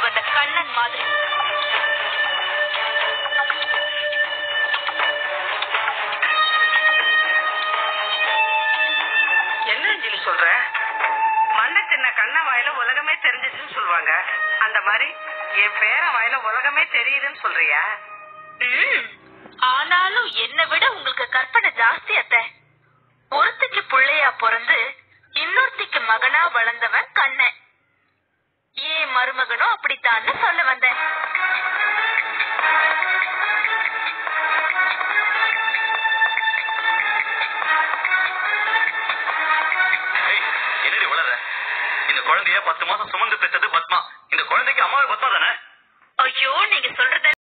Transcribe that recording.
கொண்ட கண்ணன் மாதிரி என்ன அஞ்சலி சொல்ற மண்ண சின்ன கண்ண வாயில உலகமே தெரிஞ்சிச்சுன்னு சொல்லுவாங்க அந்த மாதிரி என் பேர வாயில உலகமே தெரியுதுன்னு சொல்றியா ம், ஆனாலும் என்னை விட உங்களுக்கு கற்பனை ஜாஸ்தி அத்தை ஒருத்திக்கு புள்ளையா பிறந்து இன்னொருத்திக்கு மகனா வளர்ந்தவன் கண்ணன் ஏன் மருமகனும் அப்படித்தான்னு சொல்ல வந்தேன் ஏய், என்னடி உளற இந்த குழந்தைய பத்து மாசம் சுமந்து பெற்றது பத்மா இந்த குழந்தைக்கு அம்மாவே பத்மா தானே ஐயோ நீங்க சொல்றத